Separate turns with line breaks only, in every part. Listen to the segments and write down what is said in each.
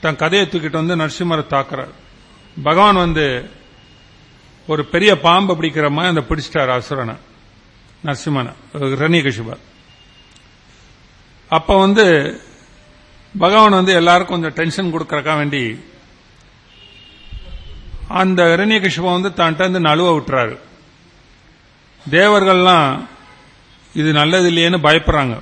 தன் கதையை தூக்கிட்டு வந்து நரசிம்மரை தாக்குறார் பகவான் வந்து ஒரு பெரிய பாம்பை பிடிக்கிற மாதிரி அந்த பிடிச்சிட்டார் அசுரனை நரசிம்மனை ரணிகசிபர் அப்ப வந்து பகவான் வந்து எல்லாருக்கும் கொஞ்சம் டென்ஷன் கொடுக்கறக்கா வேண்டி அந்த இரண்யகிஷபம் வந்து தான்ட்ட வந்து நழுவ விட்டுறாரு தேவர்கள்லாம் இது நல்லது இல்லையேன்னு பயப்படுறாங்க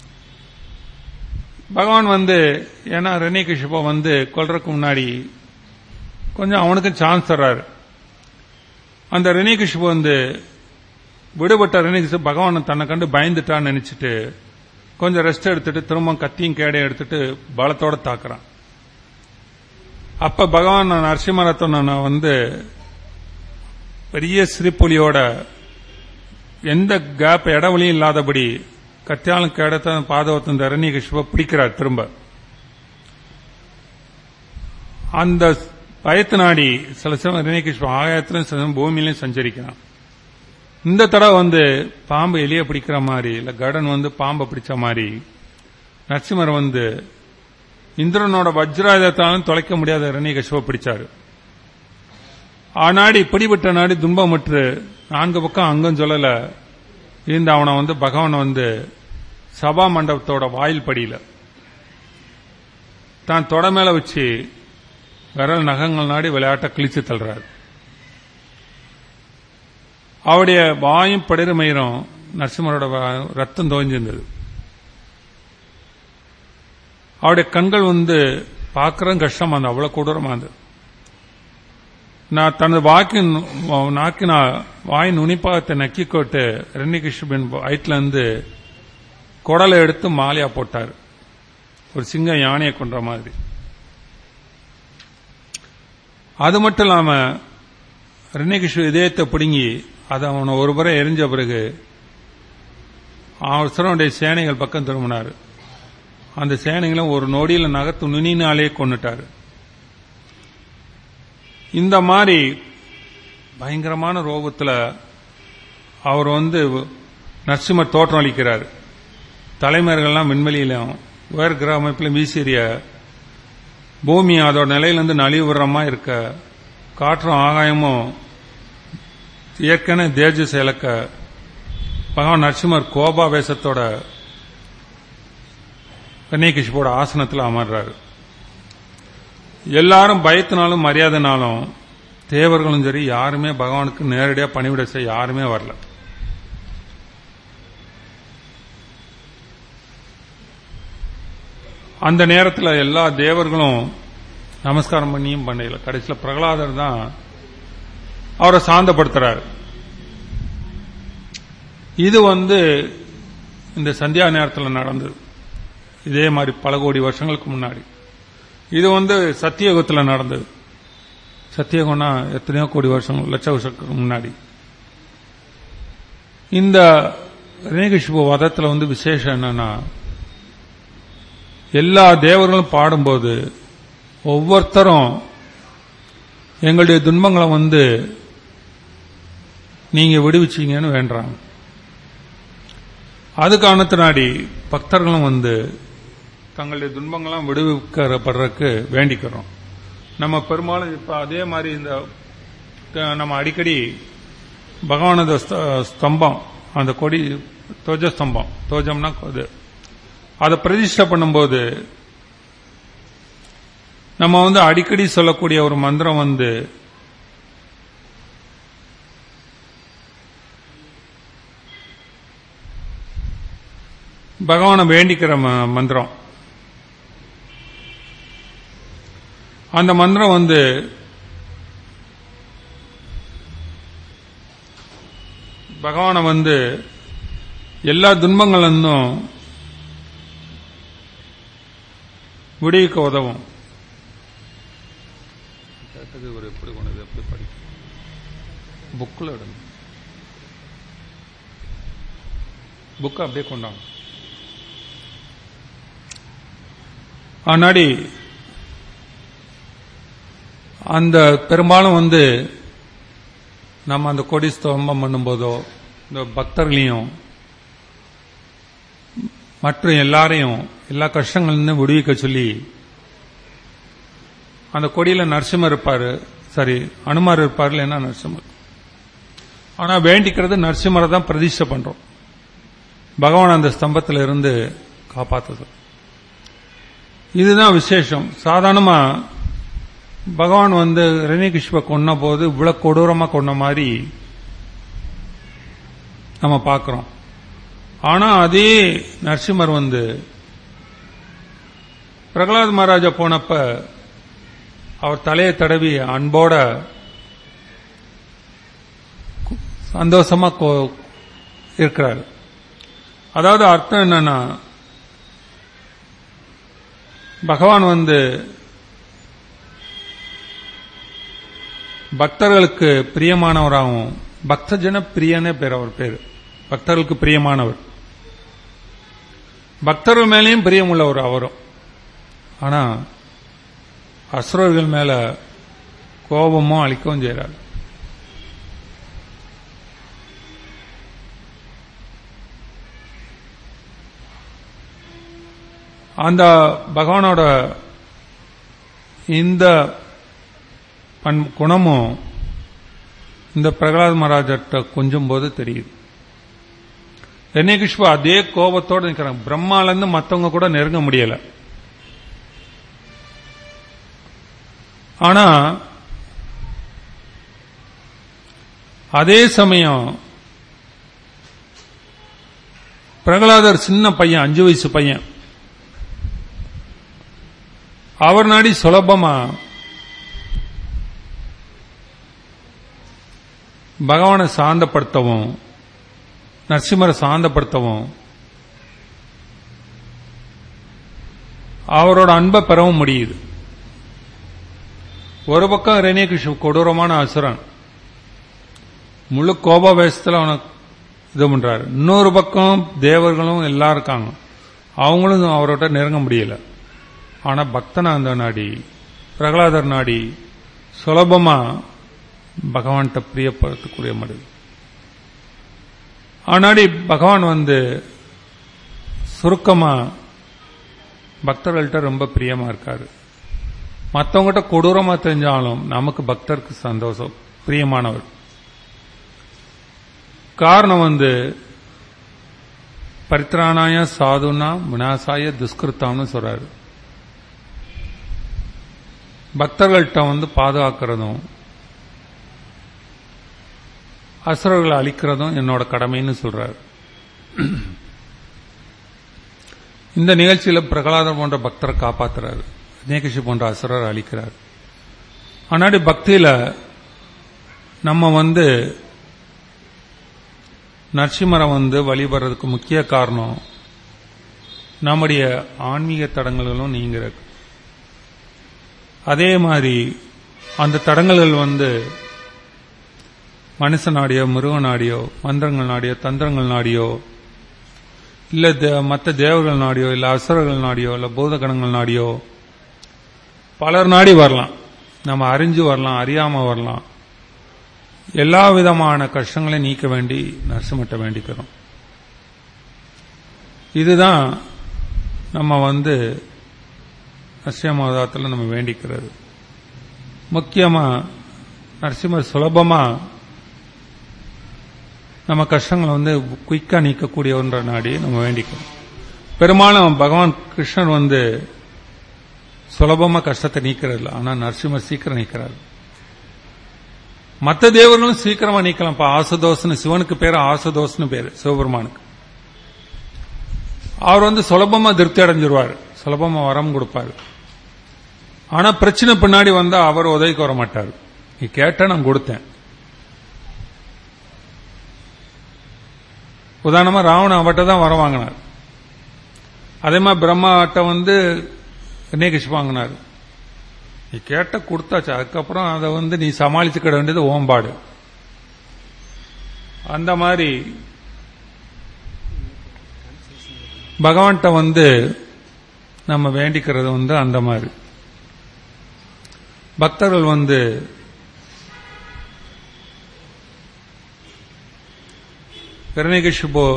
பகவான் வந்து ஏன்னா இரண்யகிஷபம் வந்து கொல்றதுக்கு முன்னாடி கொஞ்சம் அவனுக்கு சான்ஸ் தர்றாரு அந்த ரிணிகிஷபு வந்து விடுபட்ட ரிணிகிஷு பகவான் தன்னை கண்டு பயந்துட்டான்னு நினைச்சிட்டு கொஞ்சம் ரெஸ்ட் எடுத்துட்டு திரும்ப கத்தியும் கேடையும் எடுத்துட்டு பலத்தோட தாக்குறான் அப்ப பகவான் நரசிம்மரத்தன வந்து பெரிய சிரிப்புலியோட எந்த கேப் இடவெளியும் இல்லாதபடி கத்தியாலும் கேடத்த பாதவத்தின் ரணிகிஷப பிடிக்கிறார் திரும்ப அந்த பயத்து நாடி சில சமயம் ரணிகிஷபம் ஆகாயத்திலும் சில சமயம் பூமியிலையும் சஞ்சரிக்கிறான் இந்த தடவை வந்து பாம்பு எலிய பிடிக்கிற மாதிரி இல்ல கடன் வந்து பாம்பை பிடிச்ச மாதிரி நரசிம்மர் வந்து இந்திரனோட வஜ்ராயுதத்தாலும் தொலைக்க முடியாத ரணிகசுவ பிடிச்சாரு ஆனாடி பிடிபட்ட நாடி துன்பமற்று நான்கு பக்கம் அங்கும் சொல்லல இந்த அவனை வந்து பகவான் வந்து சபா மண்டபத்தோட வாயில் படியில தான் தொட மேல வச்சு விரல் நகங்கள் நாடி விளையாட்ட கிழிச்சு தள்ளுறாரு அவருடைய வாயும் படுமயிரும் நரசிம்மரோட ரத்தம் தோஞ்சிருந்தது அவருடைய கண்கள் வந்து பார்க்கறது கஷ்டமா இருந்தது அவ்வளவு கொடூரமா இருந்தது நான் தனது வாக்கின் நாக்கின வாய் நுனிப்பாகத்தை நக்கி கோட்டு ரெண்டிகிருஷ்ணபின் வயிற்றுல இருந்து குடலை எடுத்து மாலையா போட்டார் ஒரு சிங்கம் யானையை கொன்ற மாதிரி அது மட்டும் இல்லாம ரெண்டிகிருஷ்ண இதயத்தை பிடுங்கி அதை அவனை ஒரு முறை எரிஞ்ச பிறகு அவசரனுடைய சேனைகள் பக்கம் திரும்பினார் அந்த சேனைகளும் ஒரு நொடியில் நகர்த்து நுனினாலே கொண்டுட்டாரு இந்த மாதிரி பயங்கரமான ரோகத்தில் அவர் வந்து நரசிம்மர் தோற்றம் அளிக்கிறார் தலைமர்கள்லாம் விண்வெளியிலும் உயர் கிரக அமைப்பில் வீசிறிய பூமி அதோட நிலையிலிருந்து நலிவுறமா இருக்க காற்றும் ஆகாயமும் ஏற்கனவே தேஜஸ் இலக்க பகவான் நரசிம்மர் கோபாவேசத்தோட கன்னியகிஷிப்போட ஆசனத்தில் அமர்றாரு எல்லாரும் பயத்தினாலும் மரியாதைனாலும் தேவர்களும் சரி யாருமே பகவானுக்கு நேரடியாக பணிவிட செய்ய யாருமே வரல அந்த நேரத்தில் எல்லா தேவர்களும் நமஸ்காரம் பண்ணியும் பண்ணல கடைசியில் பிரகலாதர் தான் அவரை சாந்தப்படுத்துறாரு இது வந்து இந்த சந்தியா நேரத்தில் நடந்தது இதே மாதிரி பல கோடி வருஷங்களுக்கு முன்னாடி இது வந்து சத்தியயுகத்தில் நடந்தது சத்தியகுணா எத்தனையோ கோடி வருஷம் லட்ச வருஷத்துக்கு முன்னாடி இந்த ரேகிஷ்பு வதத்தில் வந்து விசேஷம் என்னன்னா எல்லா தேவர்களும் பாடும்போது ஒவ்வொருத்தரும் எங்களுடைய துன்பங்களை வந்து நீங்க விடுவிச்சீங்கன்னு வேண்டாங்க அது காரணத்தினாடி பக்தர்களும் வந்து தங்களுடைய துன்பங்கள்லாம் விடுவிக்கப்படுறதுக்கு வேண்டிக்கிறோம் நம்ம பெரும்பாலும் இப்ப அதே மாதிரி இந்த நம்ம அடிக்கடி பகவானத ஸ்தம்பம் அந்த கொடி தோஜ ஸ்தம்பம் தோஜம்னா அது அதை பிரதிஷ்டை பண்ணும்போது நம்ம வந்து அடிக்கடி சொல்லக்கூடிய ஒரு மந்திரம் வந்து பகவானை வேண்டிக்கிற மந்திரம் அந்த மந்திரம் வந்து பகவானை வந்து எல்லா துன்பங்களிருந்தும் விடுவிக்க உதவும் ஒரு எப்படி கொண்டது எப்படி படி புக்கில் விடணும் புக்கை அப்படியே கொண்டாங்க ஆனாடி அந்த பெரும்பாலும் வந்து நம்ம அந்த கொடி ஸ்தம்பம் பண்ணும்போதோ இந்த பக்தர்களையும் மற்றும் எல்லாரையும் எல்லா கஷ்டங்கள்னு விடுவிக்க சொல்லி அந்த கொடியில நரசிம்மர் இருப்பாரு சரி அனுமார் இருப்பார் இல்லைன்னா நரசிம்மர் ஆனா வேண்டிக்கிறது நரசிம்மரை தான் பிரதிஷ்டை பண்றோம் பகவான் அந்த ஸ்தம்பத்தில் இருந்து காப்பாத்துது இதுதான் விசேஷம் சாதாரணமா பகவான் வந்து ரணிகிஷ்வ கொன்ன போது இவ்வளவு கொடூரமா கொன்ன மாதிரி நம்ம பார்க்கிறோம் ஆனா அதே நரசிம்மர் வந்து பிரகலாத் மகாராஜா போனப்ப அவர் தலையை தடவி அன்போட சந்தோஷமா இருக்கிறார் அதாவது அர்த்தம் என்னன்னா பகவான் வந்து பக்தர்களுக்கு பிரியமானவராகவும் பக்தஜன பிரியனே பேர் அவர் பேர் பக்தர்களுக்கு பிரியமானவர் பக்தர்கள் மேலேயும் பிரியமுள்ளவர் அவரும் ஆனா அசுரர்கள் மேல கோபமும் அழிக்கவும் செய்கிறார் அந்த பகவானோட இந்த குணமும் இந்த பிரகலாத் மகாராஜர்கிட்ட கொஞ்சம் போது தெரியுது என்னைகிஷ்வா அதே கோபத்தோடு நிற்கிறாங்க பிரம்மாலேருந்து மற்றவங்க கூட நெருங்க முடியல ஆனா அதே சமயம் பிரகலாதர் சின்ன பையன் அஞ்சு வயசு பையன் அவர் நாடி சுலபமா பகவானை சாந்தப்படுத்தவும் நரசிம்மரை சாந்தப்படுத்தவும் அவரோட அன்பை பெறவும் முடியுது ஒரு பக்கம் ரணிகிருஷ்ண கொடூரமான அசுரன் முழு கோபாவேசத்தில் அவனுக்கு இது பண்றாரு இன்னொரு பக்கம் தேவர்களும் எல்லாம் இருக்காங்க அவங்களும் அவரோட நெருங்க முடியல ஆனா பக்தனாந்த நாடி பிரகலாதர் நாடி சுலபமா பகவான்கிட்ட பிரியப்படுத்தக்கூடிய மடுது ஆனாடி பகவான் வந்து சுருக்கமா பக்தர்கள்ட்ட ரொம்ப பிரியமா இருக்காரு மற்றவங்ககிட்ட கொடூரமா தெரிஞ்சாலும் நமக்கு பக்தருக்கு சந்தோஷம் பிரியமானவர் காரணம் வந்து பரித்ராணாய சாதுனா வினாசாய துஷ்கிருத்தாம்னு சொல்றாரு பக்தர்கள்ட்ட வந்து பாதுகாக்கிறதும் அசுரர்களை அழிக்கிறதும் என்னோட கடமைன்னு சொல்றாரு இந்த நிகழ்ச்சியில பிரகலாதர் போன்ற பக்தரை காப்பாத்துறாரு நேகிஷி போன்ற அசுரர் அழிக்கிறார் ஆனாடி பக்தியில நம்ம வந்து நரசிம்மரை வந்து வழிபடுறதுக்கு முக்கிய காரணம் நம்முடைய ஆன்மீக தடங்கல்களும் நீங்கிறது அதே மாதிரி அந்த தடங்கல்கள் வந்து மனுஷ நாடியோ மிருக நாடியோ மந்திரங்கள் நாடியோ தந்திரங்கள் நாடியோ இல்ல மற்ற தேவர்கள் நாடியோ இல்ல அசுரர்கள் நாடியோ இல்ல பூதகணங்கள் நாடியோ பலர் நாடி வரலாம் நம்ம அறிஞ்சு வரலாம் அறியாம வரலாம் எல்லா விதமான கஷ்டங்களையும் நீக்க வேண்டி நரசிம்மட்ட வேண்டிக்கிறோம் இதுதான் நம்ம வந்து நரசிம்மதாத்தில் நம்ம வேண்டிக்கிறது முக்கியமா நரசிம்மர் சுலபமா நம்ம கஷ்டங்களை வந்து குயிக்கா நீக்கக்கூடிய ஒன்ற நாடி நம்ம வேண்டிக்கிறோம் பெரும்பாலும் பகவான் கிருஷ்ணர் வந்து சுலபமா கஷ்டத்தை நீக்கிறது ஆனா நரசிம்மர் சீக்கிரம் நீக்கிறார் மற்ற தேவர்களும் சீக்கிரமா நீக்கலாம் ஆசுதோஸ்னு சிவனுக்கு பேரு ஆசுதோஸ்னு பேரு சிவபெருமானுக்கு அவர் வந்து சுலபமா திருப்தி அடைஞ்சிருவார் சுலபமா வரம் கொடுப்பாரு ஆனா பிரச்சனை பின்னாடி வந்தா அவர் உதவிக்கு வர மாட்டார் நீ கேட்ட நான் கொடுத்தேன் உதாரணமா ராவணன் அவட்ட தான் வர வாங்கினார் அதே மாதிரி பிரம்மாட்ட வந்து நேகிஷ் வாங்கினார் நீ கேட்ட கொடுத்தாச்சு அதுக்கப்புறம் அதை வந்து நீ சமாளிச்சுக்கிட வேண்டியது ஓம்பாடு அந்த மாதிரி பகவான்கிட்ட வந்து நம்ம வேண்டிக்கிறது வந்து அந்த மாதிரி பக்தர்கள் வந்து கிரணிகிஷுபோ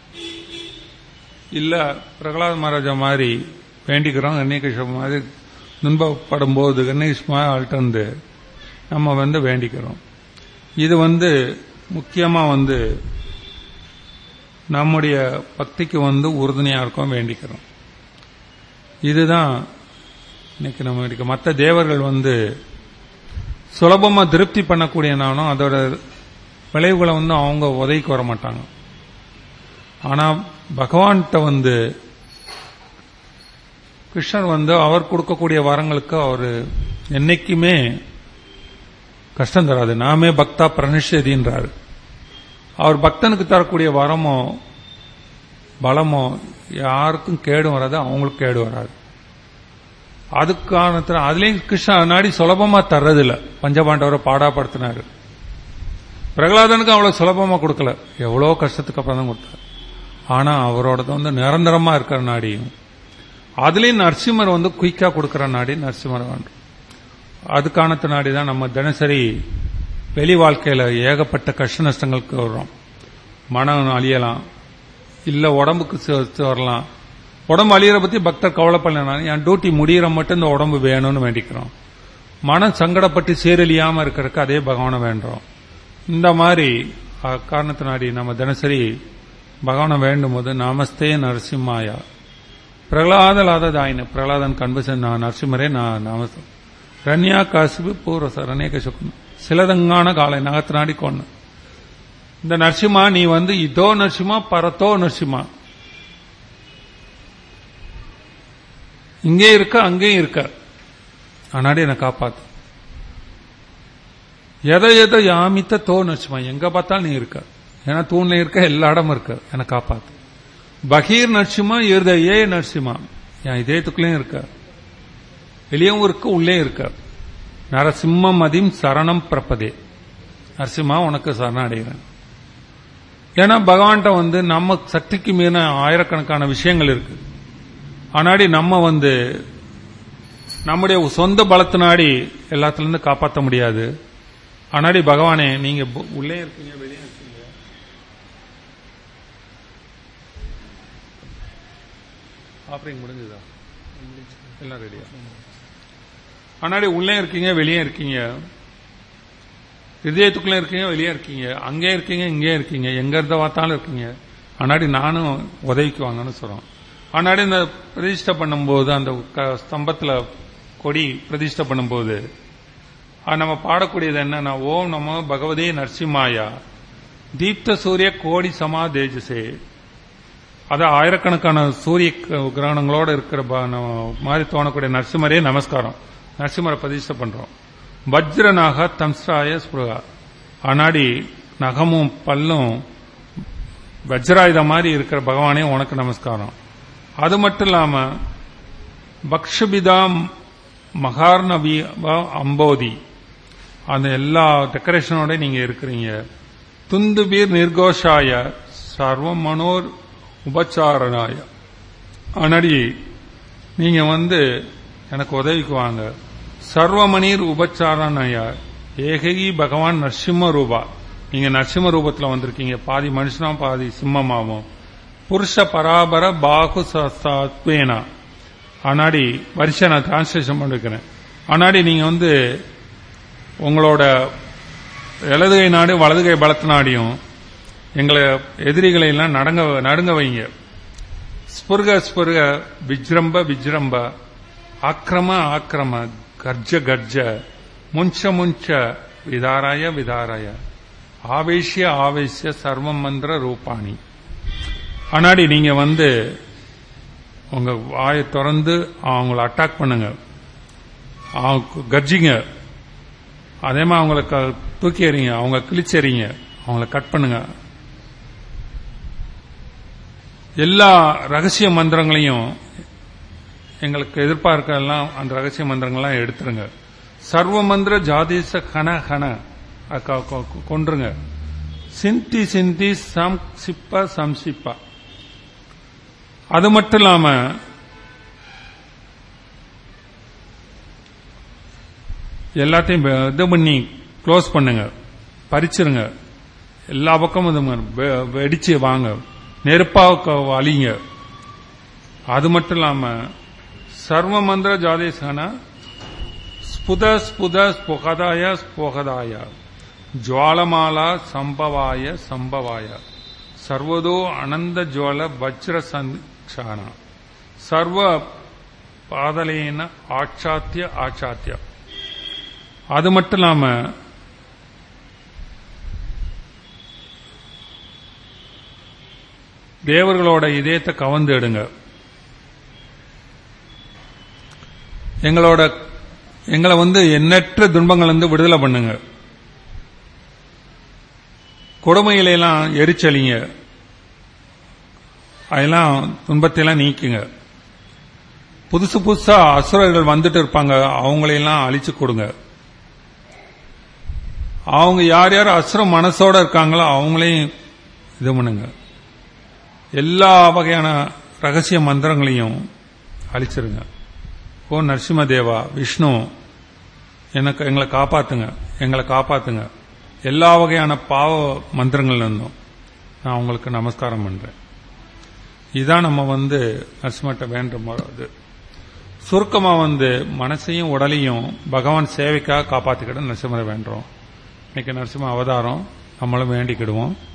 இல்ல பிரகலாத் மகாராஜா மாதிரி வேண்டிக்கிறோம் கிரணிகிஷபு மாதிரி துன்பப்படும் போது கணேஷ்மா ஆள்கிட்ட நம்ம வந்து வேண்டிக்கிறோம் இது வந்து முக்கியமா வந்து நம்முடைய பக்திக்கு வந்து உறுதுணையா இருக்கும் வேண்டிக்கிறோம் இதுதான் இன்னைக்கு நம்ம இன்னைக்கு மற்ற தேவர்கள் வந்து சுலபமா திருப்தி பண்ணக்கூடிய நானும் அதோட விளைவுகளை வந்து அவங்க உதவிக்கு வர மாட்டாங்க ஆனா பகவான்கிட்ட வந்து கிருஷ்ணர் வந்து அவர் கொடுக்கக்கூடிய வரங்களுக்கு அவர் என்னைக்குமே கஷ்டம் தராது நாமே பக்தா பிரணிஷதின்றாரு அவர் பக்தனுக்கு தரக்கூடிய வரமோ பலமோ யாருக்கும் கேடு வராது அவங்களுக்கு கேடு வராது அதுக்கான அதுலயும் கிருஷ்ணா நாடி சுலபமா தர்றதில்ல பஞ்சபாண்டவரை பாடாப்படுத்தினாரு பிரகலாதனுக்கு அவ்வளவு சுலபமா கொடுக்கல எவ்வளவு கஷ்டத்துக்கு அப்புறம் தான் கொடுத்தாரு ஆனா அவரோட வந்து நிரந்தரமா இருக்கிற நாடியும் அதுலயும் நரசிம்மர் வந்து குயிக்கா கொடுக்கிற நாடி நரசிம்மர் வேண்டும் அதுக்கான நாடி தான் நம்ம தினசரி வெளி வாழ்க்கையில ஏகப்பட்ட கஷ்ட நஷ்டங்களுக்கு வர்றோம் மனம் அழியலாம் இல்ல உடம்புக்கு வரலாம் உடம்பு அழியற பத்தி பக்தர் கவலைப்படல என் டியூட்டி முடிகிற மட்டும் இந்த உடம்பு வேணும்னு வேண்டிக்கிறோம் மனம் சங்கடப்பட்டு சீரழியாம இருக்கிறதுக்கு அதே பகவானை வேண்டுறோம் இந்த மாதிரி காரணத்தினாடி நம்ம தினசரி பகவானை வேண்டும் போது நமஸ்தே நரசிம்மாயா பிரகலாதலாததாயின பிரகலாதன் கண்பு நரசிம்மரே நான் நமஸ்தே ரன்யா காசிபு பூர்வச ரனேக சுக்கம் சிலதங்கான காலை நகத்தினாடி கொண்டு இந்த நரசிம்மா நீ வந்து இதோ நரசிம்மா பரத்தோ நரசிம்மா இங்கே இருக்க அங்கேயும் இருக்க ஆனாடி என்னை காப்பாத்து எதை எதை யாமித்த தோ நரசிம்மா எங்க பார்த்தாலும் நீ இருக்க ஏன்னா தூண்ல இருக்க எல்லா இடமும் இருக்க என்னை காப்பாத்து பகீர் நரசிம்மா இருதயே நரசிம்மா என் இதயத்துக்குள்ளேயும் இருக்க வெளியும் இருக்க உள்ளே இருக்க நரசிம்ம மதிம் சரணம் பிரப்பதே நரசிம்மா உனக்கு சரணம் அடைகிறேன் ஏன்னா பகவான்கிட்ட வந்து நம்ம சக்திக்கு மீறின ஆயிரக்கணக்கான விஷயங்கள் இருக்கு ஆனாடி நம்ம வந்து நம்முடைய சொந்த பலத்தினாடி எல்லாத்துல இருந்து காப்பாற்ற முடியாது ஆனாடி பகவானே நீங்க உள்ளே இருக்கீங்க வெளியே இருக்கீங்க ஆப்ரேங் முடிஞ்சதா எல்லாம் ரெடியா ஆனாடி உள்ளே இருக்கீங்க வெளியே இருக்கீங்க இதயத்துக்குள்ள இருக்கீங்க வெளியே இருக்கீங்க அங்கே இருக்கீங்க இங்கே இருக்கீங்க எங்க இருந்த பார்த்தாலும் இருக்கீங்க ஆனாடி நானும் உதவிக்கு வாங்கன்னு சொல்றோம் ஆனாடி இந்த பிரதிஷ்டை பண்ணும்போது அந்த ஸ்தம்பத்துல கொடி பிரதிஷ்டை பண்ணும்போது நம்ம பாடக்கூடியது என்னன்னா ஓம் நம பகவதே நரசிம்மாயா தீப்த சூரிய கோடி சமா தேஜசே அது ஆயிரக்கணக்கான சூரிய கிரகணங்களோட இருக்கிற மாதிரி தோணக்கூடிய நரசிம்மரே நமஸ்காரம் நரசிம்மரை பிரதிஷ்டை பண்றோம் வஜ்ரநாக தம்ஸ்ராய ஸ்புருகா ஆனாடி நகமும் பல்லும் வஜ்ராயுத மாதிரி இருக்கிற பகவானே உனக்கு நமஸ்காரம் அது மட்டும் இல்லாம பக்ஷபிதா மகார்னவி அம்போதி அந்த எல்லா டெக்கரேஷனோட நீங்க இருக்கிறீங்க துந்துபீர் நிர்கோஷாய சர்வ மனோர் உபச்சாரணாய ஆனாடி நீங்க வந்து எனக்கு உதவிக்கு வாங்க சர்வமணீர் உபச்சாரணாய ஏககி பகவான் நரசிம்ம ரூபா நீங்க நரசிம்ம ரூபத்தில் வந்திருக்கீங்க பாதி மனுஷனா பாதி சிம்மமாவும் புருஷ பராபர பாகு சத்வேனா ஆனாடி வரிசை நான் டிரான்ஸ்லேஷன் பண்ணிருக்கிறேன் ஆனாடி நீங்க வந்து உங்களோட இடதுகை நாடு வலதுகை பலத்து நாடியும் எங்களை எதிரிகளை எல்லாம் நடங்க நடுங்க வைங்க ஸ்புர்க ஸ்புர்க விஜ்ரம்ப விஜ்ரம்ப ஆக்கிரம ஆக்கிரம கர்ஜ கர்ஜ முஞ்ச முஞ்ச விதாராய விதாராய ஆவேசிய ஆவேசிய சர்வம் மந்திர ரூபாணி ஆனாடி நீங்க வந்து உங்க வாயை திறந்து அவங்கள அட்டாக் பண்ணுங்க கர்ஜிங்க அதே மாதிரி அவங்கள தூக்கி எறிங்க அவங்க கிழிச்சறிங்க அவங்கள கட் பண்ணுங்க எல்லா ரகசிய மந்திரங்களையும் எங்களுக்கு எதிர்பார்க்கலாம் அந்த ரகசிய மந்திரங்கள்லாம் எடுத்துருங்க சர்வ மந்திர ஜாதீச கன கன கொன்றுங்க சிந்தி சிந்தி சம்சிப்ப சம்சிப்பா அது மட்டும் இல்லாம எல்லாத்தையும் இது பண்ணி க்ளோஸ் பண்ணுங்க பறிச்சிருங்க எல்லா பக்கமும் இது வெடிச்சு வாங்க நெருப்பா அழிங்க அது மட்டும் இல்லாம சர்வ மந்திர ஜாதேசான ஸ்புத ஸ்புத ஸ்புகதாய ஸ்போகதாய ஜுவாலமாலா சம்பவாய சம்பவாய சர்வதோ அனந்த ஜுவல வஜ்ர சங்ஷான சர்வ பாதலேன ஆச்சாத்திய ஆச்சாத்திய அது மட்டும் இல்லாம தேவர்களோட இதயத்தை கவர்ந்து எடுங்க எங்களோட எங்களை வந்து எண்ணற்ற துன்பங்கள் வந்து விடுதலை பண்ணுங்க கொடுமையிலெல்லாம் எரிச்சலிங்க அதெல்லாம் துன்பத்தையெல்லாம் நீக்குங்க புதுசு புதுசா அசுரர்கள் வந்துட்டு இருப்பாங்க அவங்களையெல்லாம் அழிச்சு கொடுங்க அவங்க யார் யார் அசுர மனசோட இருக்காங்களோ அவங்களையும் இது பண்ணுங்க எல்லா வகையான ரகசிய மந்திரங்களையும் அழிச்சிருங்க ஓ நரசிம்மதேவா விஷ்ணு எனக்கு எங்களை காப்பாத்துங்க எங்களை காப்பாத்துங்க எல்லா வகையான பாவ மந்திரங்கள் இருந்தும் நான் உங்களுக்கு நமஸ்காரம் பண்றேன் இதான் நம்ம வந்து நரசிம்மட்ட வேண்டுமோ அது சுருக்கமா வந்து மனசையும் உடலையும் பகவான் சேவைக்காக காப்பாத்திக்கிட்டு நரசிம்மரை வேண்டுறோம் இன்னைக்கு நரசிம்ம அவதாரம் நம்மளும் வேண்டிக்கிடுவோம்